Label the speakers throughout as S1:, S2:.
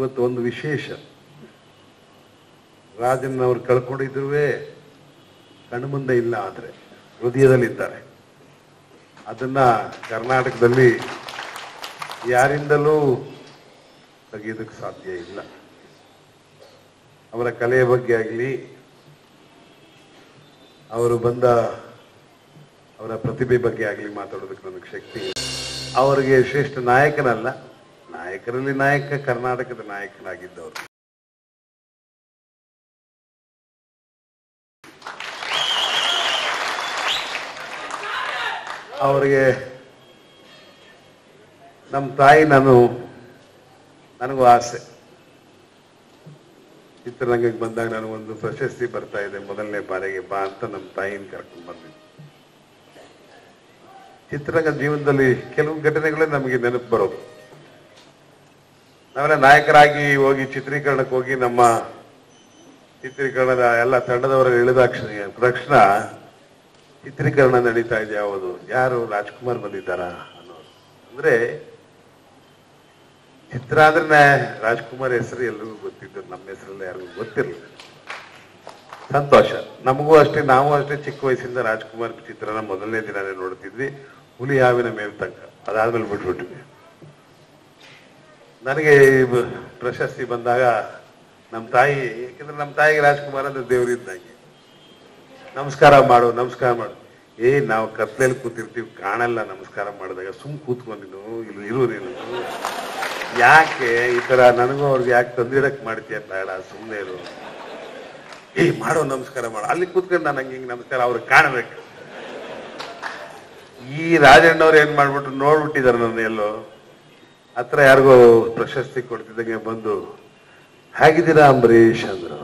S1: ಇವತ್ತು ಒಂದು ವಿಶೇಷ ರಾಜನ್ ಅವ್ರು ಕಳ್ಕೊಂಡಿದ್ರು ಕಣ್ಣು ಮುಂದೆ ಇಲ್ಲ ಆದರೆ ಹೃದಯದಲ್ಲಿದ್ದಾರೆ ಅದನ್ನ ಕರ್ನಾಟಕದಲ್ಲಿ ಯಾರಿಂದಲೂ ತೆಗೆಯೋದಕ್ಕೆ ಸಾಧ್ಯ ಇಲ್ಲ ಅವರ ಕಲೆಯ ಬಗ್ಗೆ ಆಗಲಿ ಅವರು ಬಂದ ಅವರ ಪ್ರತಿಭೆ ಬಗ್ಗೆ ಆಗಲಿ ಮಾತಾಡೋದಕ್ಕೆ ನನಗೆ ಶಕ್ತಿ ಇಲ್ಲ. ಅವರಿಗೆ ಶ್ರೇಷ್ಠ ನಾಯಕನಲ್ಲ ನಾಯಕರಲ್ಲಿ ನಾಯಕ ಕರ್ನಾಟಕದ ನಾಯಕನಾಗಿದ್ದವರು ಅವರಿಗೆ ನಮ್ಮ ತಾಯಿ ನಾನು ನನಗೂ ಆಸೆ ಚಿತ್ರರಂಗಕ್ಕೆ ಬಂದಾಗ ನನಗೊಂದು ಪ್ರಶಸ್ತಿ ಬರ್ತಾ ಇದೆ ಮೊದಲನೇ ಬಾರಿಗೆ ಬಾ ಅಂತ ನಮ್ಮ ತಾಯಿನ ಕರ್ಕೊಂಡು ಬಂದಿದ್ದೆ ಚಿತ್ರರಂಗ ಜೀವನದಲ್ಲಿ ಕೆಲವು ಘಟನೆಗಳೇ ನಮಗೆ ನೆನಪು ಬರೋದು ನಾವೆಲ್ಲ ನಾಯಕರಾಗಿ ಹೋಗಿ ಚಿತ್ರೀಕರಣಕ್ಕೆ ಹೋಗಿ ನಮ್ಮ ಚಿತ್ರೀಕರಣದ ಎಲ್ಲ ತಂಡದವರ ಇಳಿದಾಕ್ಷಣ ತಕ್ಷಣ ಚಿತ್ರೀಕರಣ ನಡೀತಾ ಇದೆ ಯಾವುದು ಯಾರು ರಾಜ್ಕುಮಾರ್ ಬಂದಿದ್ದಾರ ಅನ್ನೋದು ಅಂದ್ರೆ ಚಿತ್ರ ಅಂದ್ರೆ ರಾಜ್ಕುಮಾರ್ ಹೆಸರು ಎಲ್ರಿಗೂ ಗೊತ್ತಿದ್ದು ನಮ್ಮ ಹೆಸರಲ್ಲಿ ಯಾರಿಗೂ ಗೊತ್ತಿರಲಿಲ್ಲ ಸಂತೋಷ ನಮಗೂ ಅಷ್ಟೇ ನಾವು ಅಷ್ಟೇ ಚಿಕ್ಕ ವಯಸ್ಸಿಂದ ರಾಜ್ಕುಮಾರ್ ಚಿತ್ರನ ಮೊದಲನೇ ದಿನನೇ ನೋಡ್ತಿದ್ವಿ ಹುಲಿ ಹಾವಿನ ಮೇಲ್ ತನಕ ಅದಾದ್ಮೇಲೆ ಬಿಟ್ಬಿಟ್ವಿ ನನಗೆ ಈ ಬ- ಪ್ರಶಸ್ತಿ ಬಂದಾಗ ನಮ್ಮ ತಾಯಿ ಯಾಕಂದ್ರೆ ನಮ್ಮ ತಾಯಿಗೆ ರಾಜ್ಕುಮಾರ್ ಅಂದ್ರೆ ದೇವರಿದ್ದಂಗೆ ನಮಸ್ಕಾರ ಮಾಡು ನಮಸ್ಕಾರ ಮಾಡು ಏ ನಾವು ಕತ್ಲೆಯಲ್ಲಿ ಕೂತಿರ್ತೀವಿ ಕಾಣಲ್ಲ ನಮಸ್ಕಾರ ಮಾಡಿದಾಗ ಸುಮ್ ಕೂತ್ಕೊಂಡು ನೀನು ಇಲ್ಲಿ ಇರು ನೀನು ಯಾಕೆ ಈ ತರ ನನಗೂ ಅವ್ರಿಗೆ ಯಾಕೆ ತಂದಿಡಕ್ ಮಾಡ್ತೀಯ ಬೇಡ ಸುಮ್ಮನೆ ಇರು ಏ ಮಾಡೋ ನಮಸ್ಕಾರ ಮಾಡು ಅಲ್ಲಿ ಕೂತ್ಕೊಂಡು ನಾನು ಹಂಗೆ ಹಿಂಗೆ ನಮಸ್ಕಾರ ಅವ್ರಿಗೆ ಕಾಣಬೇಕು ಈ ರಾಜಣ್ಣವ್ರು ಏನ್ ಮಾಡ್ಬಿಟ್ರು ನೋಡ್ಬಿಟ್ಟಿದಾರೆ ನನ್ನ ಎಲ್ಲೋ ಹತ್ರ ಯಾರಿಗೋ ಪ್ರಶಸ್ತಿ ಕೊಡ್ತಿದ್ದಂಗೆ ಬಂದು ಹೇಗಿದ್ದೀರಾ ಅಂಬರೀಷ್ ಅಂದ್ರು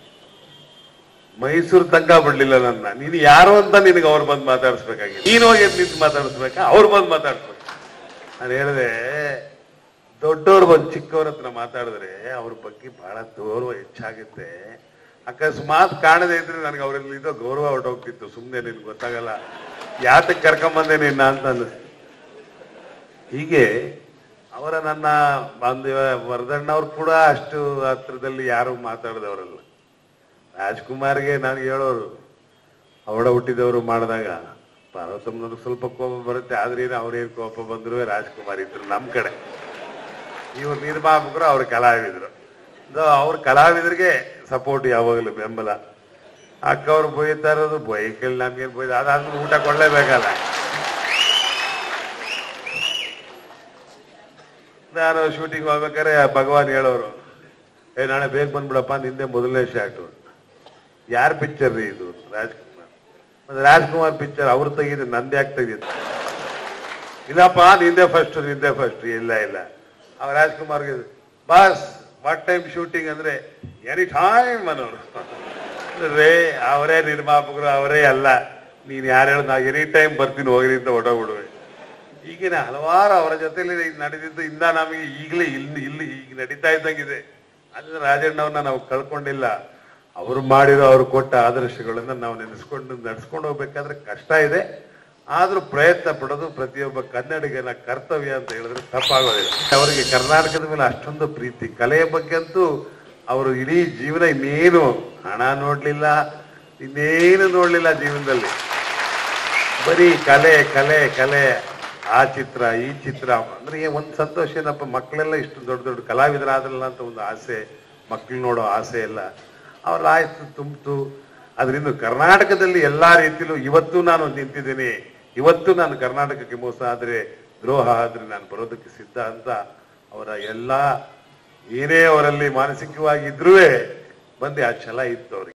S1: ಮೈಸೂರು ತನಕ ಬಿಡ್ಲಿಲ್ಲ ನನ್ನ ನೀನು ಯಾರು ಅಂತ ನಿನಗೆ ಅವ್ರು ಬಂದು ಮಾತಾಡಿಸ್ಬೇಕಾಗಿತ್ತು ನೀನು ಹೋಗಿ ಎದ್ದು ನಿಂತು ಮಾತಾಡಿಸ್ಬೇಕಾ ಅವ್ರು ಬಂದು ಮಾತಾಡ್ಸ್ಬೇಕು ನಾನು ಹೇಳಿದೆ ದೊಡ್ಡವ್ರು ಬಂದು ಚಿಕ್ಕವ್ರ ಹತ್ರ ಮಾತಾಡಿದ್ರೆ ಅವ್ರ ಬಗ್ಗೆ ಬಹಳ ಗೌರವ ಹೆಚ್ಚಾಗುತ್ತೆ ಅಕಸ್ಮಾತ್ ಕಾಣದೇ ಇದ್ರೆ ನನಗೆ ಅವರಲ್ಲಿ ಇದ್ದೋ ಗೌರವ ಹೊರಟೋಗ್ತಿತ್ತು ಸುಮ್ಮನೆ ನಿನ್ಗೆ ಗೊತ್ತಾಗಲ್ಲ ಯಾತಕ್ಕೆ ಕರ್ಕೊಂಬಂದೆ ನಿನ್ನ ಅಂತ ಅನ್ನಿಸ್ತು ಹೀಗೆ ಅವರ ನನ್ನ ಬಾಂಧವ್ಯ ವರದಣ್ಣವ್ರು ಕೂಡ ಅಷ್ಟು ಹತ್ರದಲ್ಲಿ ಯಾರು ಮಾತಾಡಿದವರಲ್ಲ ರಾಜ್ಕುಮಾರ್ಗೆ ನಾನು ಹೇಳೋರು ಅವಡ ಹುಟ್ಟಿದವರು ಮಾಡಿದಾಗ ಪಾರ್ವತಮ್ಮನವ್ರಿಗೆ ಸ್ವಲ್ಪ ಕೋಪ ಬರುತ್ತೆ ಆದ್ರೇನು ಅವ್ರೇನು ಕೋಪ ಬಂದ್ರು ರಾಜ್ಕುಮಾರ್ ಇದ್ರು ನಮ್ಮ ಕಡೆ ಇವ್ರು ನಿರ್ಮಾಪಕರು ಅವ್ರ ಕಲಾವಿದರು ಇದು ಅವ್ರ ಕಲಾವಿದರಿಗೆ ಸಪೋರ್ಟ್ ಯಾವಾಗಲೂ ಬೆಂಬಲ ಅಕ್ಕ ಅವ್ರು ಬೈತಾ ಇರೋದು ಬೈಕಲ್ಲಿ ನಮ್ಗೇನು ಬೈದ ಅದಾದ್ಮೇಲೆ ಊಟ ಕೊಡ್ಲೇಬೇಕಲ್ಲ ನಾನು ಶೂಟಿಂಗ್ ಹೋಗ್ಬೇಕಾದ್ರೆ ಭಗವಾನ್ ಹೇಳೋರು ಏ ನಾಳೆ ಬೇಗ ಬಂದ್ಬಿಡಪ್ಪ ನಿಂದೆ ಮೊದಲನೇ ಶಾಟು ಯಾರ ಪಿಕ್ಚರ್ ರೀ ಇದು ರಾಜ್ಕುಮಾರ್ ಮತ್ತೆ ರಾಜ್ಕುಮಾರ್ ಪಿಕ್ಚರ್ ಅವ್ರು ತೆಗಿದ್ರು ನಂದೇ ಯಾಕೆ ತೆಗಿದ್ರು ಇಲ್ಲಪ್ಪ ನಿಂದೆ ಫಸ್ಟ್ ನಿಂದೆ ಫಸ್ಟ್ ಇಲ್ಲ ಇಲ್ಲ ಅವ ರಾಜ್ಕುಮಾರ್ಗೆ ಬಾಸ್ ವಾಟ್ ಟೈಮ್ ಶೂಟಿಂಗ್ ಅಂದ್ರೆ ಎನಿ ಟೈಮ್ ಅನ್ನೋರು ರೇ ಅವರೇ ನಿರ್ಮಾಪಕರು ಅವರೇ ಅಲ್ಲ ನೀನ್ ಯಾರು ಹೇಳ ನಾ ಎನಿ ಟೈಮ್ ಬರ್ತೀನಿ ಹೋಗ್ರಿ ಅಂತ ಹೊಟ್ಟೋಗ್ಬಿಡುವೆ ಈಗಿನ ಹಲವಾರು ಅವರ ಜೊತೆಲಿ ನಡೆದಿದ್ದು ಇಂದ ನಮಗೆ ಈಗಲೇ ಇಲ್ಲಿ ಇಲ್ಲಿ ಈಗ ನಡೀತಾ ಇದ್ದಂಗಿದೆ ಅದ್ರ ರಾಜಣ್ಣವ್ರನ್ನ ನಾವು ಕಳ್ಕೊಂಡಿಲ್ಲ ಅವರು ಮಾಡಿರೋ ಅವ್ರು ಕೊಟ್ಟ ಆದರ್ಶಗಳನ್ನ ನಾವು ನೆನೆಸ್ಕೊಂಡು ನಡ್ಸ್ಕೊಂಡು ಹೋಗ್ಬೇಕಾದ್ರೆ ಕಷ್ಟ ಇದೆ ಆದ್ರೂ ಪ್ರಯತ್ನ ಪಡೋದು ಪ್ರತಿಯೊಬ್ಬ ಕನ್ನಡಿಗನ ಕರ್ತವ್ಯ ಅಂತ ಹೇಳಿದ್ರೆ ತಪ್ಪಾಗೋದಿಲ್ಲ ಅವರಿಗೆ ಕರ್ನಾಟಕದ ಮೇಲೆ ಅಷ್ಟೊಂದು ಪ್ರೀತಿ ಕಲೆಯ ಬಗ್ಗೆ ಅಂತೂ ಅವರು ಇಡೀ ಜೀವನ ಇನ್ನೇನು ಹಣ ನೋಡ್ಲಿಲ್ಲ ಇನ್ನೇನು ನೋಡ್ಲಿಲ್ಲ ಜೀವನದಲ್ಲಿ ಬರೀ ಕಲೆ ಕಲೆ ಕಲೆ ಆ ಚಿತ್ರ ಈ ಚಿತ್ರ ಅಂದ್ರೆ ಏ- ಒಂದ್ ಸಂತೋಷ ಏನಪ್ಪ ಮಕ್ಕಳೆಲ್ಲ ಇಷ್ಟು ದೊಡ್ಡ ದೊಡ್ಡ ಕಲಾವಿದರಾದ್ರಲ್ಲ ಅಂತ ಒಂದು ಆಸೆ ಮಕ್ಕಳು ನೋಡೋ ಆಸೆ ಎಲ್ಲ ಅವ್ರ ಆಯ್ತು ತುಂಬಿತು ಅದರಿಂದ ಕರ್ನಾಟಕದಲ್ಲಿ ಎಲ್ಲಾ ರೀತಿಲೂ ಇವತ್ತು ನಾನು ನಿಂತಿದ್ದೀನಿ ಇವತ್ತು ನಾನು ಕರ್ನಾಟಕಕ್ಕೆ ಮೋಸ ಆದ್ರೆ ದ್ರೋಹ ಆದ್ರೆ ನಾನು ಬರೋದಕ್ಕೆ ಸಿದ್ಧ ಅಂತ ಅವರ ಎಲ್ಲಾ ಏನೇ ಅವರಲ್ಲಿ ಮಾನಸಿಕವಾಗಿ ಇದ್ರೂ ಬಂದು ಆ ಛಲ ಇತ್ತು ಅವ್ರಿಗೆ